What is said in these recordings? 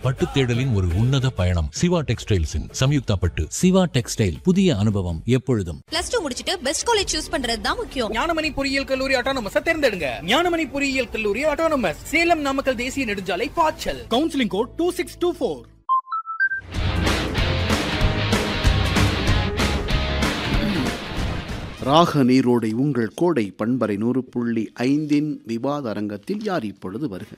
பட்டு தேடலின் ஒரு உன்னத பயணம் சிவா டெக்ஸ்டைல்ஸின் சம்யுக்தா பட்டு சிவா டெக்ஸ்டைல் புதிய அனுபவம் எப்பொழுதும் பிளஸ் டூ முடிச்சிட்டு பெஸ்ட் காலேஜ் சூஸ் பண்றது தான் முக்கியம் ஞானமணி பொறியியல் கல்லூரி ஆட்டோனமஸ் தேர்ந்தெடுங்க ஞானமணி பொறியியல் கல்லூரி ஆட்டோனமஸ் சேலம் நாமக்கல் தேசிய நெடுஞ்சாலை பாய்ச்சல் counselling code two six two four ராக நீரோடை உங்கள் கோடை பண்பறை நூறு புள்ளி ஐந்தின் விவாத அரங்கத்தில் யார் இப்பொழுது வருக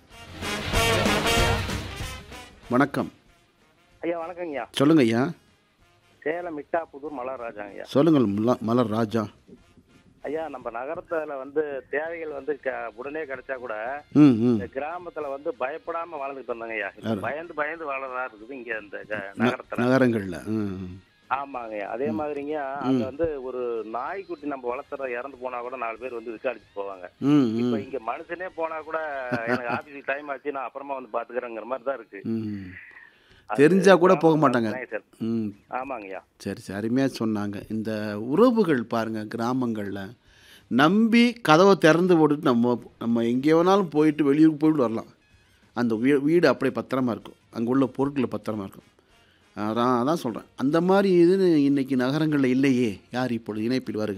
வணக்கம் ஐயா வணக்கங்கய்யா சொல்லுங்க ஐயா சேலம் மிட்டாப்புதூர் மலர்ராஜாங்க ஐயா சொல்லுங்கள் முல்லா- மலர் ராஜா ஐயா நம்ம நகரத்துல வந்து தேவைகள் வந்து க- உடனே கிடைச்சா கூட ம் ம் இந்த கிராமத்துல வந்து பயப்படாம வாழ்ந்துட்டு வந்தாங்க ஐயா இப்ப யாரு? பயந்து பயந்து வாழறதா இருக்குது இங்க இந்த க- ந- நகரத்துல நகரங்களில் ம் ஆமாங்க ஐயா அதே மாதிரிங்க அங்க வந்து ஒரு நாய்க்குட்டி நம்ம வளர்த்துற இறந்து போனா கூட நாலு பேர் வந்து விசாரிச்சு போவாங்க ம் இப்ப ம் இங்க மனுஷனே போனா கூட எனக்கு ஆபீஸுக்கு டைம் ஆச்சு நான் அப்புறமா வந்து பாத்துக்கிறேங்கிற மாதிரி தான் இருக்கு ம் அது தெரிஞ்சா கூட போக கிராமத்துல மாட்டாங்க. தானே சார். ம் ஆமாங்கய்யா சரி சரி அருமையாக சொன்னாங்க இந்த உறவுகள் பாருங்கள் கிராமங்களில் நம்பி கதவை திறந்து போட்டுட்டு நம்ம நம்ம எங்கே வேணாலும் போயிட்டு வெளியூருக்கு போயிட்டு வரலாம் அந்த வீ வீடு அப்படியே பத்திரமா இருக்கும் அங்கே உள்ள பொருட்கள் பத்திரமா இருக்கும் அதான் அதான் சொல்கிறேன் அந்த மாதிரி இது இன்னைக்கு நகரங்களில் இல்லையே யார் இப்பொழுது இணைப்பில் வருக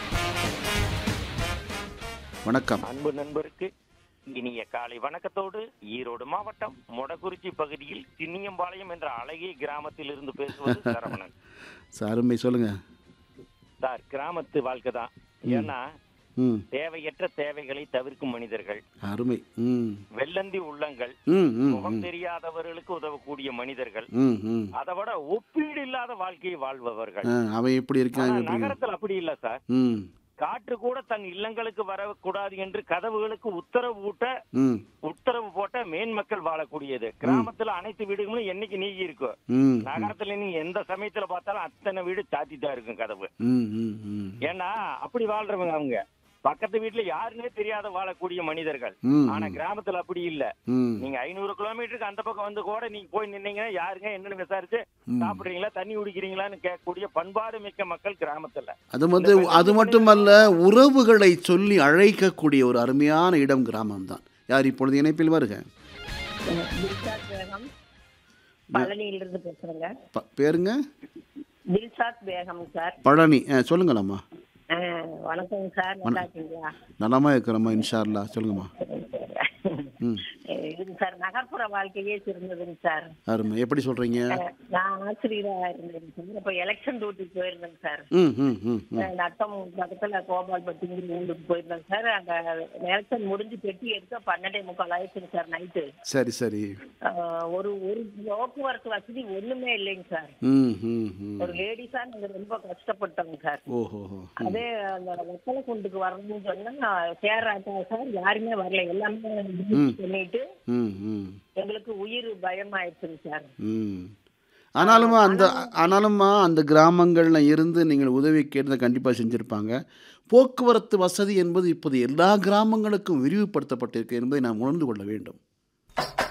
வணக்கம் அன்பு நண்பருக்கு இனிய காலை வணக்கத்தோடு ஈரோடு மாவட்டம் மொடக்குறிச்சி பகுதியில் சின்னியம்பாளையம் என்ற அழகிய கிராமத்தில் இருந்து பேசுவது சரவணன் சார் அருமை சொல்லுங்கள் சார் கிராமத்து வாழ்க்கை தான் ஏன்னா ம் தேவையற்ற தேவைகளை தவிர்க்கும் மனிதர்கள் அருமை ம் வெள்ளந்தி உள்ளங்கள் ம் ம் முகம் ம் தெரியாதவர்களுக்கு உதவக்கூடிய மனிதர்கள் ம் ம் அதை விட ஒப்பீடு இல்லாத வாழ்க்கையை வாழ்பவர்கள் ஆ, அவன் எப்படி இருக்கான் ஆனா இவன் எப்படி இருக்கான்? நகரத்தில் அப்படி இல்ல சார் ம் காற்று கூட தன் இல்லங்களுக்கு வரக்கூடாது என்று கதவுகளுக்கு உத்தரவு ஊட்ட ம் உத்தரவு போட்ட மேன் மக்கள் வாழக்கூடியது கிராமத்துல அனைத்து வீடுகளும் என்னைக்கு நீங்கி இருக்கும் ம் நகரத்துல நீங்க எந்த சமயத்துல பார்த்தாலும் அத்தனை வீடு சாத்தி தான் இருக்கும் கதவு ம் ம் ம் ஏன்னா அப்படி வாழ்றவங்க அவங்க பக்கத்து வீட்டுல யாருன்னே தெரியாத வாழக்கூடிய மனிதர்கள் ம் ஆனா கிராமத்துல அப்படி இல்ல ம் நீங்க ஐநூறு கிலோமீட்டருக்கு அந்த பக்கம் வந்து கூட நீங்க போய் நின்னீங்கன்னா யாருங்க என்னன்னு விசாரிச்சு சாப்பிடுறீங்களா தண்ணி குடிக்கிறீங்களான்னு கேட்கக்கூடிய பண்பாடு மிக்க மக்கள் கிராமத்துல அது வந்து அது மட்டுமல்ல உறவுகளை சொல்லி அழைக்கக்கூடிய ஒரு அருமையான இடம் கிராமம் தான் யார் இப்பொழுது இணைப்பில் வருக தில்ஷாத் பேகம் பழனியிலிருந்து பேசுறேங்க ப- பேருங்க தில்ஷாத் பேகம் சார் பழனி ஆ, சொல்லுங்களம்மா ஆ, வணக்கங்க சார் நல்லா இருக்கீங்களா நலமா இருக்கிறம்மா இன்ஷா அல்லா சொல்லுங்கம்மா ம் இது சார் நகர்ப்புற வாழ்க்கையே சிறந்ததுங்க சார் அருமை எப்படி சொல்றீங்க நான் ஆசிரியராக இருந்தேங்க சார் இப்போ எலெக்ஷன் டியூட்டிக்கு போயிருந்தேங்க சார் ம் ம் ம் ம் நட்டம் பக்கத்துல கோபால்பட்டிங்கிற ஊருக்கு போயிருந்தேன் சார் அங்க எலெக்ஷன் முடிஞ்சு பெட்டி எடுக்க பன்னெண்டே முக்கால் ஆயிடுச்சுங்க சார் நைட்டு சரி சரி ஒரு ஒரு போக்குவரத்து வசதி ஒண்ணுமே இல்லைங்க சார் ம் ம் ம் ஒரு லேடிஸா நாங்க ரொம்ப கஷ்டப்பட்டோங்க சார் ஓஹோ ம். அதே அந்த வெத்தலை குண்டுக்கு வரணும்னு சொன்னா சேராட்டா சார் யாருமே வரல எல்லாமே பண்ணிட்டு ம் ம் எங்களுக்கு உயிர் பயமாயிடுச்சுங்க சார் ம் ஆனாலுமா அந்த ஆனாலுமா அந்த கிராமங்களில் இருந்து நீங்கள் உதவி கேட்டதை கண்டிப்பாக செஞ்சுருப்பாங்க போக்குவரத்து வசதி என்பது இப்போது எல்லா கிராமங்களுக்கும் விரிவுபடுத்தப்பட்டிருக்கு என்பதை நாம் உணர்ந்து கொள்ள வேண்டும்